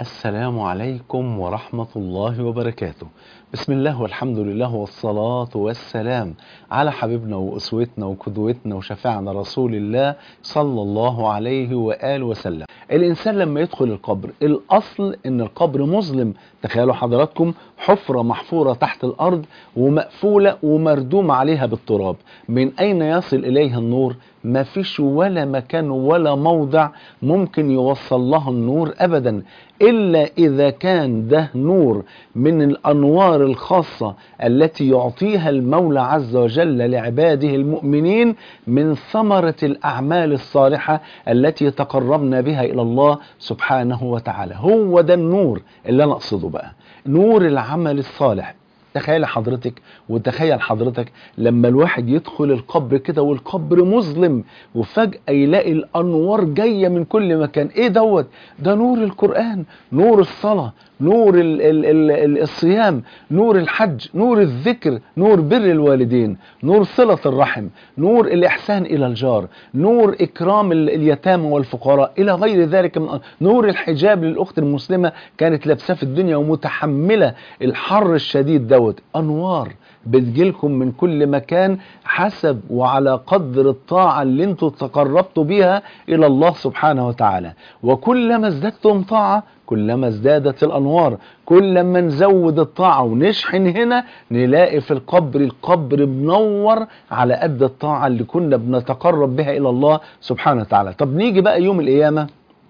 السلام عليكم ورحمة الله وبركاته بسم الله والحمد لله والصلاة والسلام على حبيبنا وأسوتنا وقدوتنا وشفاعنا رسول الله صلى الله عليه وآله وسلم الإنسان لما يدخل القبر الأصل إن القبر مظلم تخيلوا حضراتكم حفرة محفورة تحت الأرض ومقفولة ومردوم عليها بالتراب من أين يصل إليها النور ما فيش ولا مكان ولا موضع ممكن يوصل لها النور أبدا إلا إذا كان ده نور من الأنوار الخاصة التي يعطيها المولى عز وجل لعباده المؤمنين من ثمرة الأعمال الصالحة التي تقربنا بها إلى الله سبحانه وتعالى هو ده النور اللي أنا أقصده بقى نور العمل الصالح تخيل حضرتك وتخيل حضرتك لما الواحد يدخل القبر كده والقبر مظلم وفجأة يلاقي الأنوار جاية من كل مكان ايه دوت ده نور القرآن نور الصلاة نور ال ال ال ال الصيام نور الحج نور الذكر نور بر الوالدين نور صلة الرحم نور الإحسان إلى الجار نور إكرام ال- اليتامى والفقراء إلى غير ذلك من نور الحجاب للأخت المسلمة كانت لابساه في الدنيا ومتحملة الحر الشديد دوت أنوار بتجيلكم من كل مكان حسب وعلى قدر الطاعة اللي انتوا تقربتوا بيها إلى الله سبحانه وتعالى وكلما ازددتم طاعة كلما ازدادت الأنوار كلما نزود الطاعة ونشحن هنا نلاقي في القبر القبر منور على قد الطاعة اللي كنا بنتقرب بها إلى الله سبحانه وتعالى طب نيجي بقى يوم القيامة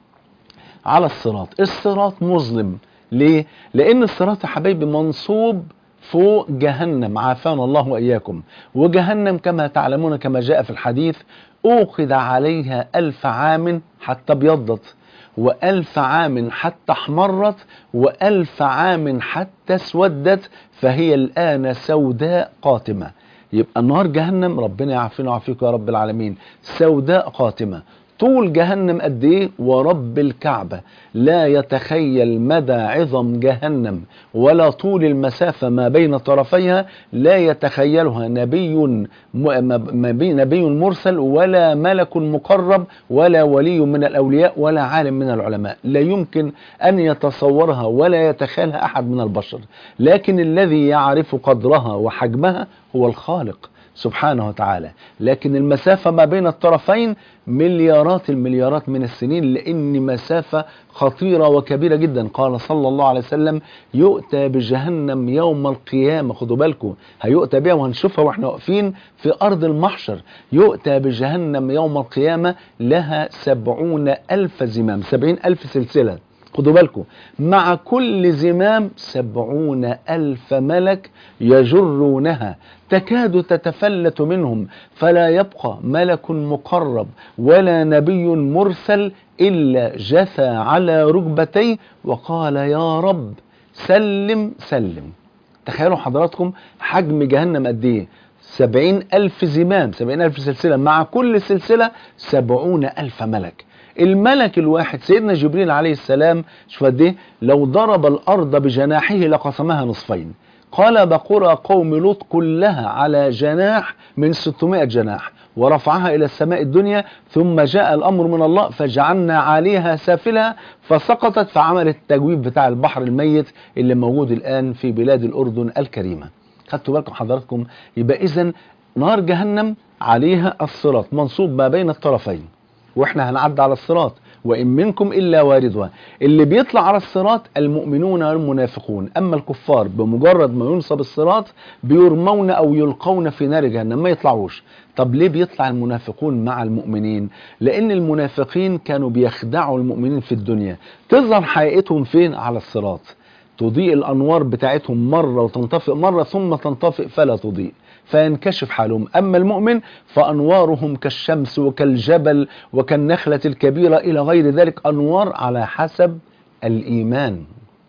على الصراط الصراط مظلم ليه؟ لأن الصراط يا حبايبي منصوب فوق جهنم عافانا الله وإياكم وجهنم كما تعلمون كما جاء في الحديث أوقد عليها ألف عام حتى ابيضت وألف عام حتى احمرت وألف عام حتى اسودت فهي الآن سوداء قاتمة يبقى النار جهنم ربنا يعافينا ويعافيكم يا رب العالمين سوداء قاتمة طول جهنم قد ايه ورب الكعبة لا يتخيل مدى عظم جهنم ولا طول المسافة ما بين طرفيها لا يتخيلها نبي م- م- نبي مرسل ولا ملك مقرب ولا ولي من الأولياء ولا عالم من العلماء لا يمكن أن يتصورها ولا يتخيلها أحد من البشر لكن الذي يعرف قدرها وحجمها هو الخالق سبحانه وتعالى لكن المسافة ما بين الطرفين مليارات المليارات من السنين لأن مسافة خطيرة وكبيرة جدا قال صلى الله عليه وسلم يؤتى بجهنم يوم القيامة خدوا بالكم هيؤتى بها وهنشوفها واحنا واقفين في أرض المحشر يؤتى بجهنم يوم القيامة لها سبعون ألف زمام سبعين ألف سلسلة خدوا بالكم مع كل زمام سبعون ألف ملك يجرونها تكاد تتفلت منهم فلا يبقى ملك مقرب ولا نبي مرسل إلا جثى على ركبتيه وقال يا رب سلم سلم تخيلوا حضراتكم حجم جهنم قد ايه سبعين ألف زمام سبعين ألف سلسلة مع كل سلسلة سبعون ألف ملك الملك الواحد سيدنا جبريل عليه السلام شوف قد ايه لو ضرب الأرض بجناحه لقسمها نصفين قال بقرى قوم لوط كلها على جناح من 600 جناح ورفعها إلى السماء الدنيا ثم جاء الأمر من الله فجعلنا عليها سافلها فسقطت فعمل التجويب بتاع البحر الميت اللي موجود الآن في بلاد الأردن الكريمة خدتوا بالكم حضراتكم يبقى إذا نار جهنم عليها الصراط منصوب ما بين الطرفين واحنا هنعدي على الصراط وإن منكم إلا واردها اللي بيطلع على الصراط المؤمنون والمنافقون أما الكفار بمجرد ما ينصب الصراط بيرمون أو يلقون في نار جهنم ما يطلعوش طب ليه بيطلع المنافقون مع المؤمنين لأن المنافقين كانوا بيخدعوا المؤمنين في الدنيا تظهر حقيقتهم فين على الصراط تضيء الأنوار بتاعتهم مرة وتنطفئ مرة ثم تنطفئ فلا تضيء فينكشف حالهم أما المؤمن فأنوارهم كالشمس وكالجبل وكالنخلة الكبيرة إلى غير ذلك أنوار على حسب الإيمان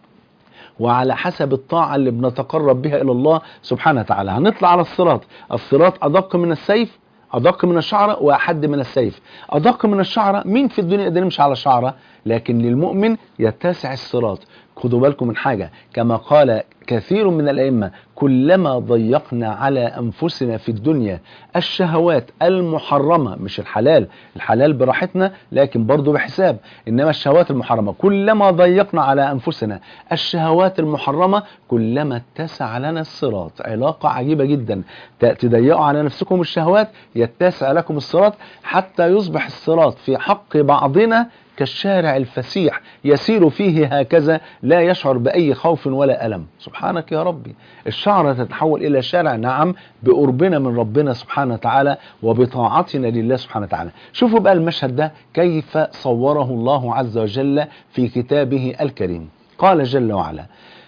وعلى حسب الطاعة اللي بنتقرب بها إلى الله سبحانه وتعالى هنطلع على الصراط الصراط أدق من السيف أدق من الشعرة وأحد من السيف أدق من الشعرة مين في الدنيا يقدر يمشي على شعرة لكن للمؤمن يتسع الصراط خدوا بالكم من حاجة كما قال كثير من الأئمة كلما ضيقنا على أنفسنا في الدنيا الشهوات المحرمة مش الحلال الحلال براحتنا لكن برضه بحساب إنما الشهوات المحرمة كلما ضيقنا على أنفسنا الشهوات المحرمة كلما اتسع لنا الصراط علاقة عجيبة جدا تضيقوا على نفسكم الشهوات يتسع لكم الصراط حتى يصبح الصراط في حق بعضنا كالشارع الفسيح يسير فيه هكذا لا يشعر بأي خوف ولا ألم سبحانك يا ربي الشعر تتحول إلى شارع نعم بقربنا من ربنا سبحانه وتعالى وبطاعتنا لله سبحانه وتعالى شوفوا بقى المشهد ده كيف صوره الله عز وجل في كتابه الكريم قال جل وعلا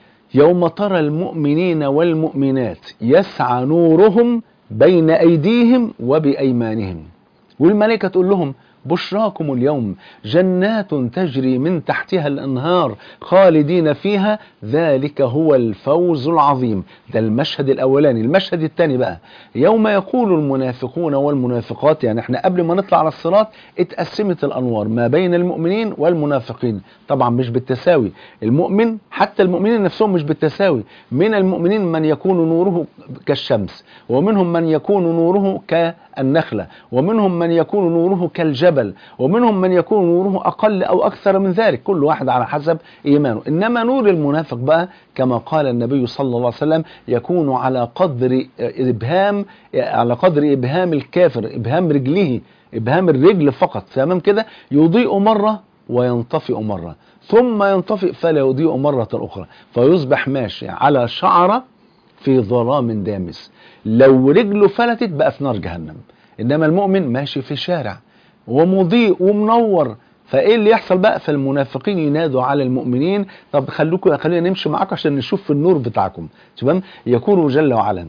يوم ترى المؤمنين والمؤمنات يسعى نورهم بين أيديهم وبأيمانهم والملائكة تقول لهم بشراكم اليوم جنات تجري من تحتها الانهار خالدين فيها ذلك هو الفوز العظيم ده المشهد الاولاني المشهد الثاني بقى يوم يقول المنافقون والمنافقات يعني احنا قبل ما نطلع على الصراط اتقسمت الانوار ما بين المؤمنين والمنافقين طبعا مش بالتساوي المؤمن حتى المؤمنين نفسهم مش بالتساوي من المؤمنين من يكون نوره كالشمس ومنهم من يكون نوره كالنخلة ومنهم من يكون نوره كالجبل ومنهم من يكون نوره أقل أو أكثر من ذلك كل واحد على حسب إيمانه إنما نور المنافق بقى كما قال النبي صلى الله عليه وسلم يكون على قدر إبهام على قدر إبهام الكافر إبهام رجله إبهام الرجل فقط تمام كده يضيء مرة وينطفئ مرة ثم ينطفئ فلا يضيء مرة أخرى فيصبح ماشي على شعرة في ظلام دامس لو رجله فلتت بقى في نار جهنم إنما المؤمن ماشي في شارع ومضيء ومنور فايه اللي يحصل بقى فالمنافقين ينادوا على المؤمنين طب خلوكم خلينا نمشي معاكم عشان نشوف في النور بتاعكم تمام يقول جل وعلا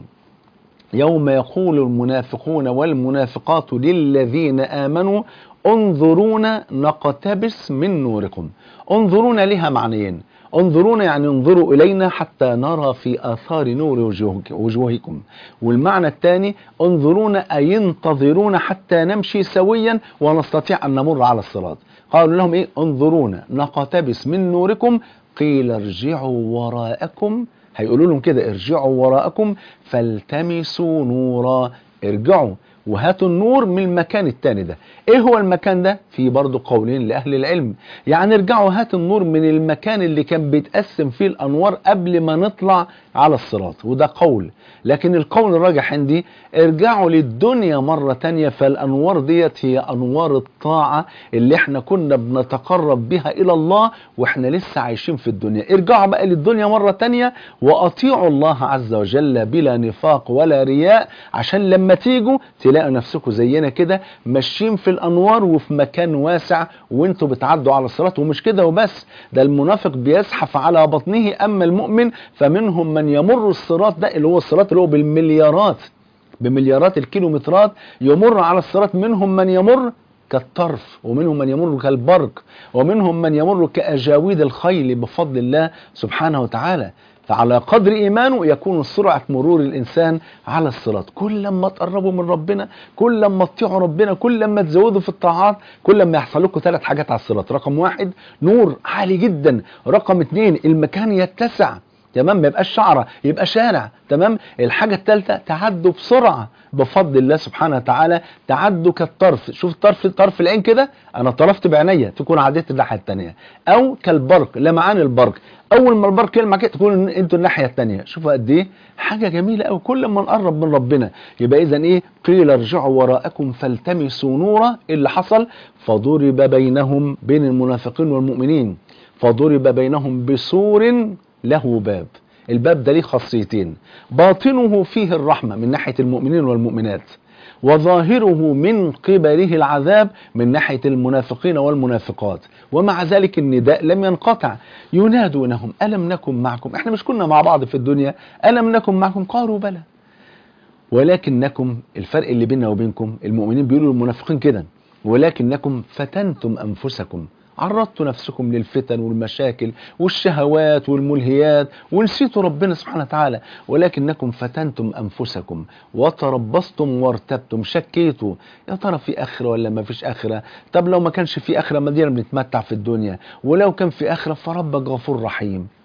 يوم يقول المنافقون والمنافقات للذين آمنوا انظرونا نقتبس من نوركم انظرونا لها معنيين انظرونا يعني انظروا إلينا حتى نرى في آثار نور وجوهكم والمعنى الثاني انظرونا أي انتظرونا حتى نمشي سويا ونستطيع أن نمر على الصراط قالوا لهم إيه انظرونا نقتبس من نوركم قيل ارجعوا وراءكم هيقولوا لهم كده ارجعوا وراءكم فالتمسوا نورا ارجعوا وهاتوا النور من المكان التاني ده ايه هو المكان ده في برضو قولين لاهل العلم يعني ارجعوا هات النور من المكان اللي كان بيتقسم فيه الانوار قبل ما نطلع على الصراط وده قول لكن القول الراجح عندي ارجعوا للدنيا مرة تانية فالانوار ديت هي انوار الطاعة اللي احنا كنا بنتقرب بها الى الله واحنا لسه عايشين في الدنيا ارجعوا بقى للدنيا مرة تانية واطيعوا الله عز وجل بلا نفاق ولا رياء عشان لما تيجوا تلاقوا نفسكم زينا كده ماشيين في الانوار وفي مكان واسع وانتوا بتعدوا على الصراط ومش كده وبس ده المنافق بيزحف على بطنه اما المؤمن فمنهم من يمر الصراط ده اللي هو الصراط اللي هو بالمليارات بمليارات الكيلومترات يمر على الصراط منهم من يمر كالطرف ومنهم من يمر كالبرق ومنهم من يمر كأجاويد الخيل بفضل الله سبحانه وتعالى فعلى قدر إيمانه يكون سرعة مرور الإنسان على الصراط كل لما تقربوا من ربنا كل لما تطيعوا ربنا كل لما تزودوا في الطاعات كل لما يحصل لكم ثلاث حاجات على الصراط رقم واحد نور عالي جدا رقم اثنين المكان يتسع تمام ما يبقاش شعرة يبقى شارع تمام الحاجة الثالثة تعدوا بسرعة بفضل الله سبحانه وتعالى تعدوا كالطرف شوف طرف طرف العين كده انا طرفت بعينيا تكون عديت الناحيه الثانيه او كالبرق لمعان البرق اول ما البرق يلمع كده تكون انتوا الناحيه الثانيه شوفوا قد ايه حاجه جميله قوي كل ما نقرب من ربنا يبقى اذا ايه قيل ارجعوا وراءكم فالتمسوا نورا إيه اللي حصل فضرب بينهم بين المنافقين والمؤمنين فضرب بينهم بسور له باب الباب ده ليه خاصيتين باطنه فيه الرحمة من ناحية المؤمنين والمؤمنات وظاهره من قبله العذاب من ناحية المنافقين والمنافقات ومع ذلك النداء لم ينقطع ينادونهم ألم نكن معكم احنا مش كنا مع بعض في الدنيا ألم نكن معكم قالوا بلى ولكنكم الفرق اللي بيننا وبينكم المؤمنين بيقولوا للمنافقين كده ولكنكم فتنتم أنفسكم عرضتوا نفسكم للفتن والمشاكل والشهوات والملهيات ونسيتوا ربنا سبحانه وتعالى ولكنكم فتنتم أنفسكم وتربصتم وارتبتم شكيتوا يا ترى في آخرة ولا ما فيش آخرة طب لو ما كانش في آخرة ما دينا بنتمتع في الدنيا ولو كان في آخرة فربك غفور رحيم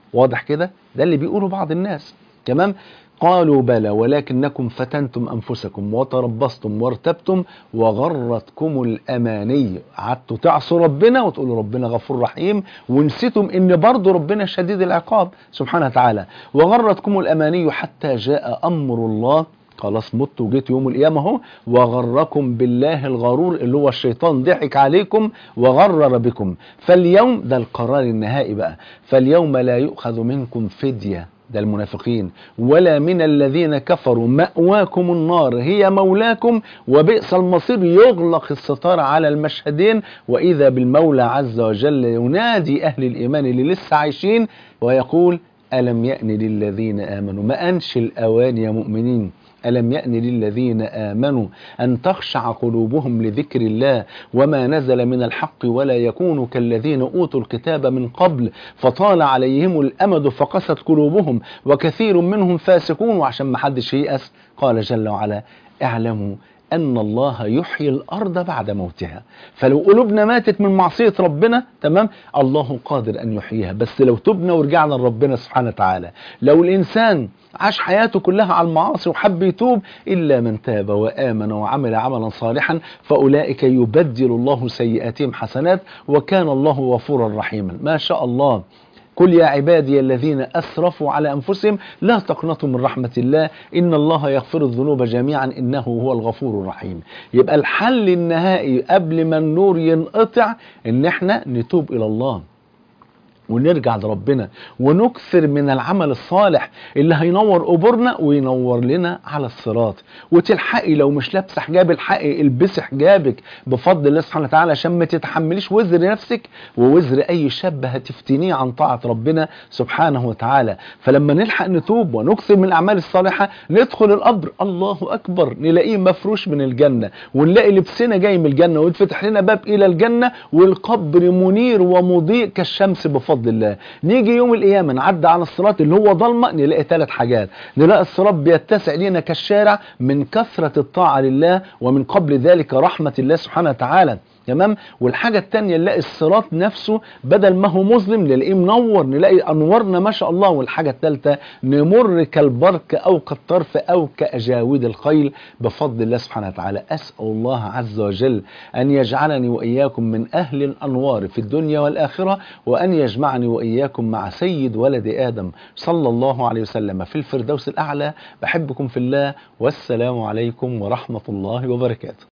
واضح كده ده اللي بيقوله بعض الناس تمام قالوا بلى ولكنكم فتنتم أنفسكم وتربصتم وارتبتم وغرتكم الأماني قعدتوا تعصوا ربنا وتقولوا ربنا غفور رحيم ونسيتم إن برضه ربنا شديد العقاب سبحانه وتعالى وغرتكم الأماني حتى جاء أمر الله خلاص مت وجيت يوم القيامة اهو وغركم بالله الغرور اللي هو الشيطان ضحك عليكم وغرر بكم فاليوم ده القرار النهائي بقى فاليوم لا يؤخذ منكم فدية ده المنافقين ولا من الذين كفروا مأواكم النار هي مولاكم وبئس المصير يغلق الستار على المشهدين وإذا بالمولى عز وجل ينادي أهل الإيمان اللي لسه عايشين ويقول ألم يأن للذين آمنوا ما أنش الأوان يا مؤمنين ألم يأن للذين آمنوا أن تخشع قلوبهم لذكر الله وما نزل من الحق ولا يكونوا كالذين أوتوا الكتاب من قبل فطال عليهم الأمد فقست قلوبهم وكثير منهم فاسقون وعشان ما حدش ييأس قال جل وعلا اعلموا أن الله يحيي الأرض بعد موتها فلو قلوبنا ماتت من معصية ربنا تمام الله قادر أن يحييها بس لو تبنا ورجعنا لربنا سبحانه وتعالى لو الإنسان عاش حياته كلها على المعاصي وحب يتوب إلا من تاب وآمن وعمل عملا صالحا فأولئك يبدل الله سيئاتهم حسنات وكان الله غفورا رحيما ما شاء الله قل يا عبادي الذين أسرفوا على أنفسهم لا تقنطوا من رحمة الله إن الله يغفر الذنوب جميعا إنه هو الغفور الرحيم يبقى الحل النهائي قبل ما النور ينقطع إن احنا نتوب إلى الله ونرجع لربنا ونكثر من العمل الصالح اللي هينور قبورنا وينور لنا على الصراط وتلحقي لو مش لابسه حجاب الحقي البسي حجابك بفضل الله سبحانه وتعالى عشان ما تتحمليش وزر نفسك ووزر اي شاب هتفتنيه عن طاعه ربنا سبحانه وتعالى فلما نلحق نتوب ونكثر من الاعمال الصالحه ندخل القبر الله اكبر نلاقيه مفروش من الجنه ونلاقي لبسنا جاي من الجنه ويتفتح لنا باب الى الجنه والقبر منير ومضيء كالشمس بفضل بفضل الله نيجي يوم القيامه نعدي على الصراط اللي هو ضلمه نلاقي ثلاث حاجات نلاقي الصراط بيتسع لينا كالشارع من كثره الطاعه لله ومن قبل ذلك رحمه الله سبحانه وتعالى تمام والحاجة التانية نلاقي الصراط نفسه بدل ما هو مظلم نلاقيه منور نلاقي أنورنا ما شاء الله والحاجة التالتة نمر كالبرك أو كالطرف أو كأجاود الخيل بفضل الله سبحانه وتعالى أسأل الله عز وجل أن يجعلني وإياكم من أهل الأنوار في الدنيا والآخرة وأن يجمعني وإياكم مع سيد ولد آدم صلى الله عليه وسلم في الفردوس الأعلى بحبكم في الله والسلام عليكم ورحمة الله وبركاته